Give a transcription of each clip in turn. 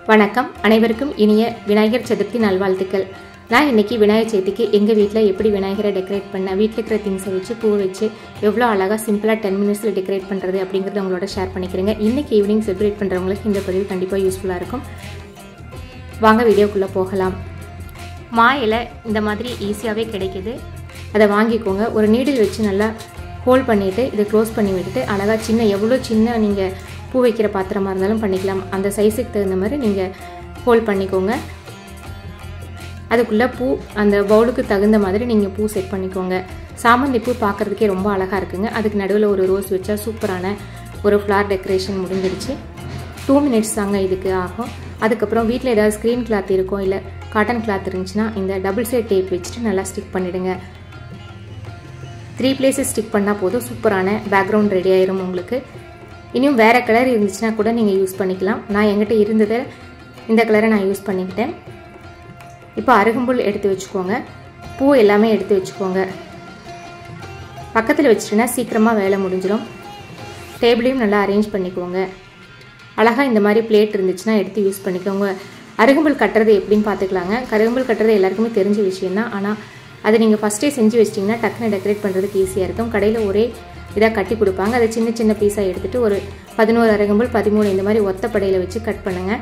வணக்கம் அனைவருக்கும் இனிய விநாயகர் சதுர்த்தி நல்வாழ்த்துக்கள் நான் இன்னைக்கு விநாயகர் சதுர்த்திக்கு எங்கள் வீட்டில் எப்படி விநாயகரை டெக்கரேட் பண்ண வீட்டில் இருக்கிற திங்ஸை வச்சு பூ வச்சு எவ்வளோ அழகாக சிம்பிளாக டென் மினிட்ஸில் டெக்கரேட் பண்ணுறது அப்படிங்கிறத உங்களோட ஷேர் பண்ணிக்கிறேங்க இன்னைக்கு ஈவினிங் செலிப்ரேட் பண்ணுறவங்களுக்கு இந்த பதிவு கண்டிப்பாக யூஸ்ஃபுல்லாக இருக்கும் வாங்க வீடியோக்குள்ளே போகலாம் மா இலை இந்த மாதிரி ஈஸியாகவே கிடைக்குது அதை வாங்கிக்கோங்க ஒரு நீடில் வச்சு நல்லா ஹோல்ட் பண்ணிவிட்டு இதை க்ளோஸ் பண்ணி விட்டுட்டு அழகாக சின்ன எவ்வளோ சின்ன நீங்கள் பூ வைக்கிற பாத்திரமாக இருந்தாலும் பண்ணிக்கலாம் அந்த சைஸுக்கு தகுந்த மாதிரி நீங்கள் ஹோல்ட் பண்ணிக்கோங்க அதுக்குள்ளே பூ அந்த பவுலுக்கு தகுந்த மாதிரி நீங்கள் பூ செட் பண்ணிக்கோங்க சாமந்தி பூ பார்க்குறதுக்கே ரொம்ப அழகாக இருக்குங்க அதுக்கு நடுவில் ஒரு ரோஸ் வச்சா சூப்பரான ஒரு ஃப்ளார் டெக்கரேஷன் முடிஞ்சிருச்சு டூ மினிட்ஸ் தாங்க இதுக்கு ஆகும் அதுக்கப்புறம் வீட்டில் ஏதாவது ஸ்க்ரீன் கிளாத் இருக்கும் இல்லை காட்டன் கிளாத் இருந்துச்சுன்னா இந்த டபுள் சைட் டேப் வச்சுட்டு நல்லா ஸ்டிக் பண்ணிவிடுங்க த்ரீ பிளேஸஸ் ஸ்டிக் பண்ணால் போதும் சூப்பரான பேக்ரவுண்ட் ரெடி ஆயிரும் உங்களுக்கு இனியும் வேறு கலர் இருந்துச்சுன்னா கூட நீங்கள் யூஸ் பண்ணிக்கலாம் நான் என்கிட்ட இருந்ததை இந்த கலரை நான் யூஸ் பண்ணிக்கிட்டேன் இப்போ அருகம்புல் எடுத்து வச்சுக்கோங்க பூ எல்லாமே எடுத்து வச்சுக்கோங்க பக்கத்தில் வச்சுட்டுனா சீக்கிரமாக வேலை முடிஞ்சிடும் டேபிளையும் நல்லா அரேஞ்ச் பண்ணிக்கோங்க அழகாக இந்த மாதிரி பிளேட் இருந்துச்சுன்னா எடுத்து யூஸ் பண்ணிக்கோங்க அருகம்புல் கட்டுறது எப்படின்னு பார்த்துக்கலாங்க கருகம்புல் கட்டுறது எல்லாருக்குமே தெரிஞ்ச விஷயம் தான் ஆனால் அதை நீங்கள் ஃபஸ்ட்டே செஞ்சு வச்சிட்டிங்கன்னா டக்குன்னு டெக்கரேட் பண்ணுறதுக்கு ஈஸியாக இருக்கும் கடையில் ஒரே இதாக கட்டி கொடுப்பாங்க அதை சின்ன சின்ன பீஸாக எடுத்துகிட்டு ஒரு பதினோரு அருகம்புல் பதிமூணு இந்த மாதிரி ஒத்த படையில் வச்சு கட் பண்ணுங்கள்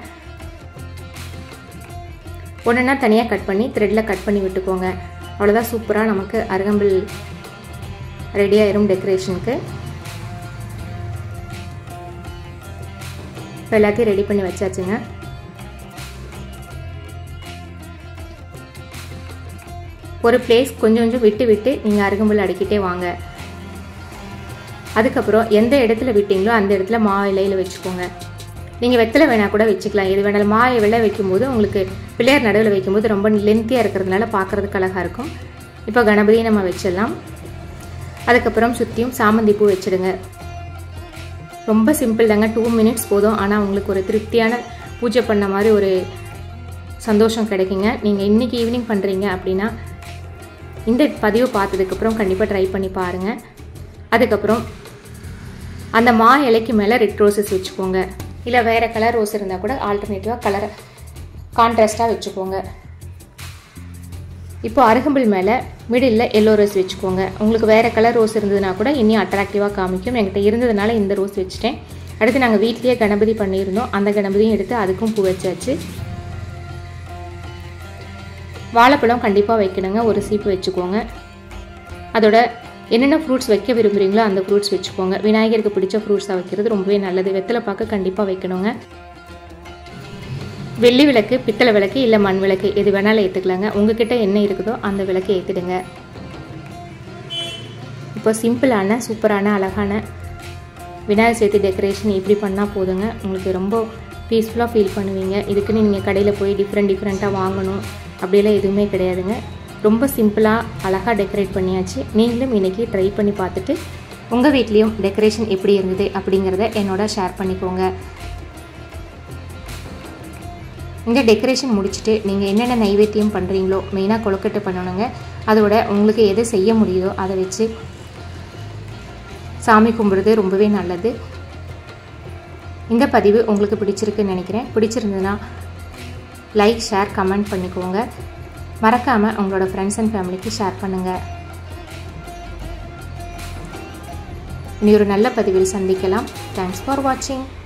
ஒன்றுனா தனியாக கட் பண்ணி த்ரெட்டில் கட் பண்ணி விட்டுக்கோங்க அவ்வளோதான் சூப்பராக நமக்கு அருகம்புல் ரெடி ஆயிரும் டெக்கரேஷனுக்கு இப்போ எல்லாத்தையும் ரெடி பண்ணி வச்சாச்சுங்க ஒரு பிளேஸ் கொஞ்சம் கொஞ்சம் விட்டு விட்டு நீங்கள் அருகம்புல் அடிக்கிட்டே வாங்க அதுக்கப்புறம் எந்த இடத்துல விட்டீங்களோ அந்த இடத்துல மா இலையில் வச்சுக்கோங்க நீங்கள் வெத்தலை வேணால் கூட வச்சுக்கலாம் எது வேணாலும் மா இலை வைக்கும்போது உங்களுக்கு பிள்ளையார் நடுவில் வைக்கும்போது ரொம்ப லென்த்தியாக இருக்கிறதுனால பார்க்குறதுக்கு அழகாக இருக்கும் இப்போ கணபதியை நம்ம வச்சிடலாம் அதுக்கப்புறம் சுற்றியும் சாமந்தி பூ வச்சுடுங்க ரொம்ப சிம்பிள் தாங்க டூ மினிட்ஸ் போதும் ஆனால் உங்களுக்கு ஒரு திருப்தியான பூஜை பண்ண மாதிரி ஒரு சந்தோஷம் கிடைக்குங்க நீங்கள் இன்றைக்கி ஈவினிங் பண்ணுறீங்க அப்படின்னா இந்த பதிவு பார்த்ததுக்கப்புறம் கண்டிப்பாக ட்ரை பண்ணி பாருங்கள் அதுக்கப்புறம் அந்த மா இலைக்கு மேலே ரெட் ரோசஸ் வச்சுக்கோங்க இல்லை வேறு கலர் ரோஸ் இருந்தால் கூட ஆல்டர்னேட்டிவாக கலர் கான்ட்ராஸ்ட்டாக வச்சுக்கோங்க இப்போ அருகம்புல் மேலே மிடில் எல்லோ ரோஸ் வச்சுக்கோங்க உங்களுக்கு வேறு கலர் ரோஸ் இருந்ததுன்னா கூட இன்னும் அட்ராக்டிவாக காமிக்கும் என்கிட்ட இருந்ததுனால இந்த ரோஸ் வச்சுட்டேன் அடுத்து நாங்கள் வீட்லேயே கணபதி பண்ணியிருந்தோம் அந்த கணபதியும் எடுத்து அதுக்கும் பூ வச்சாச்சு வாழைப்பழம் கண்டிப்பாக வைக்கணுங்க ஒரு சீப்பு வச்சுக்கோங்க அதோட என்னென்ன ஃப்ரூட்ஸ் வைக்க விரும்புகிறீங்களோ அந்த ஃப்ரூட்ஸ் வச்சுக்கோங்க விநாயகருக்கு பிடிச்ச ஃப்ரூட்ஸாக வைக்கிறது ரொம்பவே நல்லது வெத்தலை பார்க்க கண்டிப்பாக வைக்கணுங்க வெள்ளி விளக்கு பித்தளை விளக்கு இல்லை மண் விளக்கு எது வேணாலும் ஏற்றுக்கலாங்க உங்ககிட்ட என்ன இருக்குதோ அந்த விளக்கை ஏற்றிடுங்க இப்போ சிம்பிளான சூப்பரான அழகான விநாயகர் சதுர்த்தி டெக்கரேஷன் இப்படி பண்ணால் போதுங்க உங்களுக்கு ரொம்ப பீஸ்ஃபுல்லாக ஃபீல் பண்ணுவீங்க இதுக்குன்னு நீங்கள் கடையில் போய் டிஃப்ரெண்ட் டிஃப்ரெண்ட்டாக வாங்கணும் அப்படியெல்லாம் எதுவுமே கிடையாதுங்க ரொம்ப சிம்பிளாக அழகாக டெக்கரேட் பண்ணியாச்சு நீங்களும் இன்றைக்கி ட்ரை பண்ணி பார்த்துட்டு உங்கள் வீட்லேயும் டெக்கரேஷன் எப்படி இருந்தது அப்படிங்கிறத என்னோட ஷேர் பண்ணிக்கோங்க இந்த டெக்கரேஷன் முடிச்சுட்டு நீங்கள் என்னென்ன நைவேத்தியம் பண்ணுறீங்களோ மெயினாக கொழுக்கட்டை பண்ணணுங்க அதோட உங்களுக்கு எது செய்ய முடியுதோ அதை வச்சு சாமி கும்பிடுறது ரொம்பவே நல்லது இந்த பதிவு உங்களுக்கு பிடிச்சிருக்குன்னு நினைக்கிறேன் பிடிச்சிருந்ததுன்னா லைக் ஷேர் கமெண்ட் பண்ணிக்கோங்க மறக்காமல் உங்களோட ஃப்ரெண்ட்ஸ் அண்ட் ஃபேமிலிக்கு ஷேர் பண்ணுங்கள் இனி ஒரு நல்ல பதிவில் சந்திக்கலாம் தேங்க்ஸ் ஃபார் வாட்சிங்